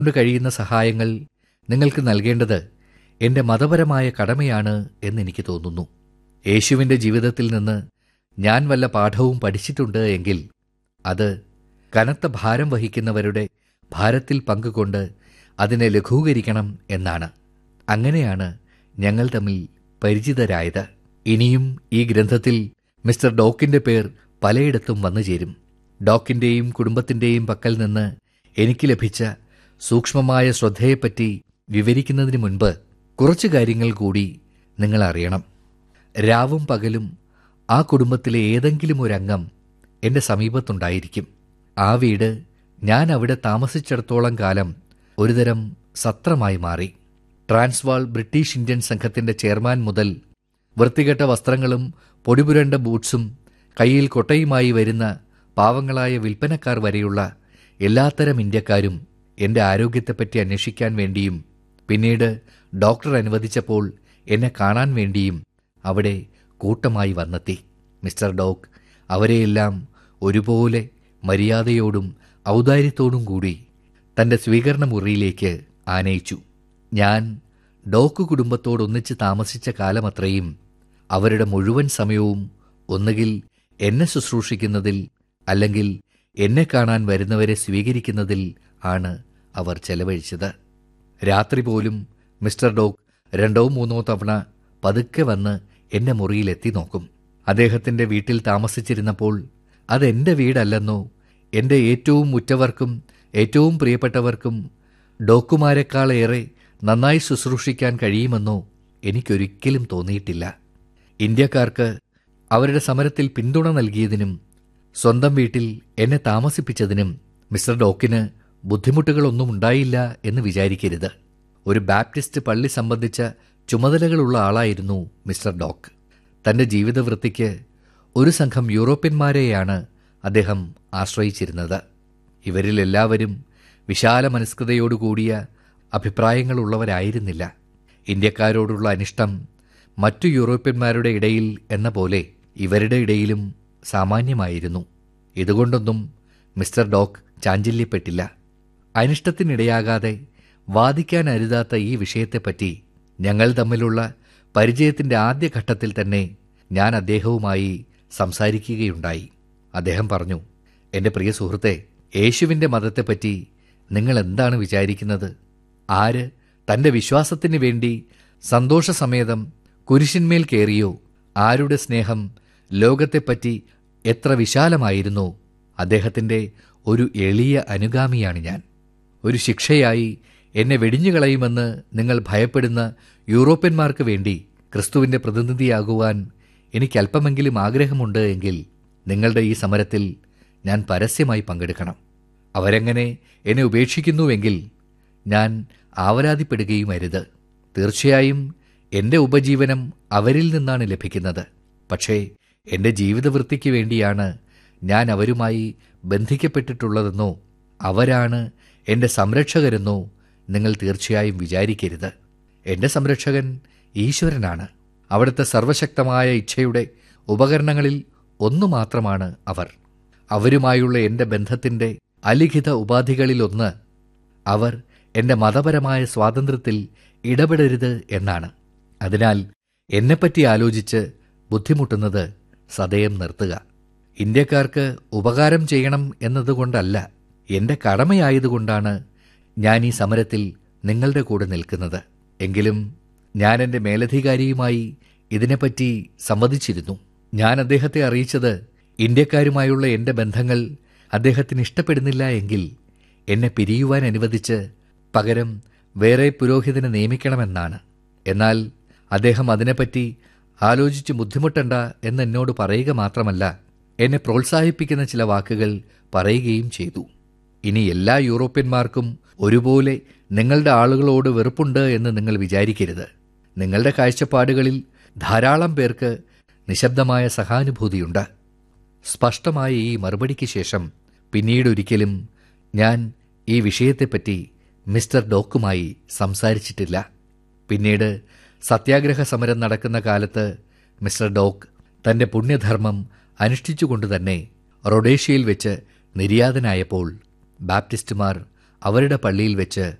കൊണ്ട് കഴിയുന്ന സഹായങ്ങൾ നിങ്ങൾക്ക് നൽകേണ്ടത് എന്റെ മതപരമായ കടമയാണ് എന്നെനിക്ക് തോന്നുന്നു യേശുവിന്റെ ജീവിതത്തിൽ നിന്ന് ഞാൻ വല്ല പാഠവും പഠിച്ചിട്ടുണ്ട് എങ്കിൽ അത് കനത്ത ഭാരം വഹിക്കുന്നവരുടെ ഭാരത്തിൽ പങ്കുകൊണ്ട് അതിനെ ലഘൂകരിക്കണം എന്നാണ് അങ്ങനെയാണ് ഞങ്ങൾ തമ്മിൽ പരിചിതരായത് ഇനിയും ഈ ഗ്രന്ഥത്തിൽ മിസ്റ്റർ ഡോക്കിന്റെ പേർ പലയിടത്തും വന്നു ചേരും ഡോക്കിന്റെയും കുടുംബത്തിന്റെയും പക്കൽ നിന്ന് എനിക്ക് ലഭിച്ച സൂക്ഷ്മമായ ശ്രദ്ധയെപ്പറ്റി വിവരിക്കുന്നതിന് മുൻപ് കുറച്ചു കാര്യങ്ങൾ കൂടി നിങ്ങൾ അറിയണം രാവും പകലും ആ കുടുംബത്തിലെ ഏതെങ്കിലും ഒരു അംഗം എന്റെ സമീപത്തുണ്ടായിരിക്കും ആ വീട് ഞാൻ അവിടെ താമസിച്ചിടത്തോളം കാലം ഒരുതരം സത്രമായി മാറി ട്രാൻസ്വാൾ ബ്രിട്ടീഷ് ഇന്ത്യൻ സംഘത്തിന്റെ ചെയർമാൻ മുതൽ വൃത്തികെട്ട വസ്ത്രങ്ങളും പൊടിപുരണ്ട ബൂട്ട്സും കയ്യിൽ കൊട്ടയുമായി വരുന്ന പാവങ്ങളായ വിൽപ്പനക്കാർ വരെയുള്ള എല്ലാത്തരം ഇന്ത്യക്കാരും എന്റെ ആരോഗ്യത്തെപ്പറ്റി അന്വേഷിക്കാൻ വേണ്ടിയും പിന്നീട് ഡോക്ടർ അനുവദിച്ചപ്പോൾ എന്നെ കാണാൻ വേണ്ടിയും അവിടെ കൂട്ടമായി വന്നെത്തി മിസ്റ്റർ ഡോക്ക് അവരെയെല്ലാം ഒരുപോലെ മര്യാദയോടും ഔദാര്യത്തോടും കൂടി തന്റെ സ്വീകരണ മുറിയിലേക്ക് ആനയിച്ചു ഞാൻ ഡോക്ക് കുടുംബത്തോടൊന്നിച്ച് താമസിച്ച കാലമത്രയും അവരുടെ മുഴുവൻ സമയവും ഒന്നുകിൽ എന്നെ ശുശ്രൂഷിക്കുന്നതിൽ അല്ലെങ്കിൽ എന്നെ കാണാൻ വരുന്നവരെ സ്വീകരിക്കുന്നതിൽ ആണ് അവർ ചെലവഴിച്ചത് രാത്രി പോലും മിസ്റ്റർ ഡോഗ് രണ്ടോ മൂന്നോ തവണ പതുക്കെ വന്ന് എന്റെ മുറിയിലെത്തി നോക്കും അദ്ദേഹത്തിന്റെ വീട്ടിൽ താമസിച്ചിരുന്നപ്പോൾ അതെന്റെ വീടല്ലെന്നോ എന്റെ ഏറ്റവും ഉറ്റവർക്കും ഏറ്റവും പ്രിയപ്പെട്ടവർക്കും ഡോക്കുമാരെക്കാളേറെ നന്നായി ശുശ്രൂഷിക്കാൻ കഴിയുമെന്നോ എനിക്കൊരിക്കലും തോന്നിയിട്ടില്ല ഇന്ത്യക്കാർക്ക് അവരുടെ സമരത്തിൽ പിന്തുണ നൽകിയതിനും സ്വന്തം വീട്ടിൽ എന്നെ താമസിപ്പിച്ചതിനും മിസ്റ്റർ ഡോക്കിന് ബുദ്ധിമുട്ടുകളൊന്നും ഉണ്ടായില്ല എന്ന് വിചാരിക്കരുത് ഒരു ബാപ്റ്റിസ്റ്റ് പള്ളി സംബന്ധിച്ച ചുമതലകളുള്ള ആളായിരുന്നു മിസ്റ്റർ ഡോക്ക് തന്റെ ജീവിതവൃത്തിക്ക് ഒരു സംഘം യൂറോപ്യന്മാരെയാണ് അദ്ദേഹം ആശ്രയിച്ചിരുന്നത് ഇവരിൽ എല്ലാവരും വിശാല മനസ്കതയോടുകൂടിയ അഭിപ്രായങ്ങളുള്ളവരായിരുന്നില്ല ഇന്ത്യക്കാരോടുള്ള അനിഷ്ടം മറ്റു യൂറോപ്യന്മാരുടെ ഇടയിൽ എന്ന പോലെ ഇവരുടെ ഇടയിലും സാമാന്യമായിരുന്നു ഇതുകൊണ്ടൊന്നും മിസ്റ്റർ ഡോക്ക് ചാഞ്ചല്യപ്പെട്ടില്ല അനിഷ്ടത്തിനിടയാകാതെ വാദിക്കാൻ അരുതാത്ത ഈ വിഷയത്തെപ്പറ്റി ഞങ്ങൾ തമ്മിലുള്ള പരിചയത്തിന്റെ ആദ്യഘട്ടത്തിൽ തന്നെ ഞാൻ അദ്ദേഹവുമായി സംസാരിക്കുകയുണ്ടായി അദ്ദേഹം പറഞ്ഞു എന്റെ പ്രിയ സുഹൃത്തെ യേശുവിന്റെ മതത്തെപ്പറ്റി നിങ്ങൾ എന്താണ് വിചാരിക്കുന്നത് ആര് തന്റെ വിശ്വാസത്തിന് വേണ്ടി സന്തോഷസമേതം കുരിശിന്മേൽ കയറിയോ ആരുടെ സ്നേഹം ലോകത്തെപ്പറ്റി എത്ര വിശാലമായിരുന്നു അദ്ദേഹത്തിന്റെ ഒരു എളിയ അനുഗാമിയാണ് ഞാൻ ഒരു ശിക്ഷയായി എന്നെ വെടിഞ്ഞുകളയുമെന്ന് നിങ്ങൾ ഭയപ്പെടുന്ന യൂറോപ്യന്മാർക്ക് വേണ്ടി ക്രിസ്തുവിന്റെ പ്രതിനിധിയാകുവാൻ എനിക്ക് അല്പമെങ്കിലും ആഗ്രഹമുണ്ട് എങ്കിൽ നിങ്ങളുടെ ഈ സമരത്തിൽ ഞാൻ പരസ്യമായി പങ്കെടുക്കണം അവരെങ്ങനെ എന്നെ ഉപേക്ഷിക്കുന്നുവെങ്കിൽ ഞാൻ ആവരാതിപ്പെടുകയും അരുത് തീർച്ചയായും എന്റെ ഉപജീവനം അവരിൽ നിന്നാണ് ലഭിക്കുന്നത് പക്ഷേ എന്റെ ജീവിതവൃത്തിക്ക് വേണ്ടിയാണ് ഞാൻ അവരുമായി ബന്ധിക്കപ്പെട്ടിട്ടുള്ളതെന്നോ അവരാണ് എന്റെ സംരക്ഷകരെന്നോ നിങ്ങൾ തീർച്ചയായും വിചാരിക്കരുത് എന്റെ സംരക്ഷകൻ ഈശ്വരനാണ് അവിടുത്തെ സർവശക്തമായ ഇച്ഛയുടെ ഉപകരണങ്ങളിൽ ഒന്നു മാത്രമാണ് അവർ അവരുമായുള്ള എന്റെ ബന്ധത്തിന്റെ അലിഖിത ഉപാധികളിലൊന്ന് അവർ എന്റെ മതപരമായ സ്വാതന്ത്ര്യത്തിൽ ഇടപെടരുത് എന്നാണ് അതിനാൽ എന്നെപ്പറ്റി ആലോചിച്ച് ബുദ്ധിമുട്ടുന്നത് സദയം നിർത്തുക ഇന്ത്യക്കാർക്ക് ഉപകാരം ചെയ്യണം എന്നതുകൊണ്ടല്ല എന്റെ കടമയായതുകൊണ്ടാണ് ഞാൻ ഈ സമരത്തിൽ നിങ്ങളുടെ കൂടെ നിൽക്കുന്നത് എങ്കിലും ഞാൻ എന്റെ മേലധികാരിയുമായി ഇതിനെപ്പറ്റി സമ്മതിച്ചിരുന്നു ഞാൻ അദ്ദേഹത്തെ അറിയിച്ചത് ഇന്ത്യക്കാരുമായുള്ള എന്റെ ബന്ധങ്ങൾ അദ്ദേഹത്തിന് ഇഷ്ടപ്പെടുന്നില്ല എങ്കിൽ എന്നെ പിരിയുവാൻ അനുവദിച്ച് പകരം വേറെ പുരോഹിതനെ നിയമിക്കണമെന്നാണ് എന്നാൽ അദ്ദേഹം അതിനെപ്പറ്റി ആലോചിച്ച് ബുദ്ധിമുട്ടണ്ട എന്നെന്നോട് പറയുക മാത്രമല്ല എന്നെ പ്രോത്സാഹിപ്പിക്കുന്ന ചില വാക്കുകൾ പറയുകയും ചെയ്തു ഇനി എല്ലാ യൂറോപ്യന്മാർക്കും ഒരുപോലെ നിങ്ങളുടെ ആളുകളോട് വെറുപ്പുണ്ട് എന്ന് നിങ്ങൾ വിചാരിക്കരുത് നിങ്ങളുടെ കാഴ്ചപ്പാടുകളിൽ ധാരാളം പേർക്ക് നിശബ്ദമായ സഹാനുഭൂതിയുണ്ട് സ്പഷ്ടമായ ഈ മറുപടിക്ക് ശേഷം പിന്നീടൊരിക്കലും ഞാൻ ഈ വിഷയത്തെപ്പറ്റി മിസ്റ്റർ ഡോക്കുമായി സംസാരിച്ചിട്ടില്ല പിന്നീട് സത്യാഗ്രഹ സമരം നടക്കുന്ന കാലത്ത് മിസ്റ്റർ ഡോക്ക് തന്റെ പുണ്യധർമ്മം അനുഷ്ഠിച്ചുകൊണ്ട് തന്നെ റൊഡേഷ്യയിൽ വെച്ച് നിര്യാതനായപ്പോൾ ബാപ്റ്റിസ്റ്റുമാർ അവരുടെ പള്ളിയിൽ വെച്ച്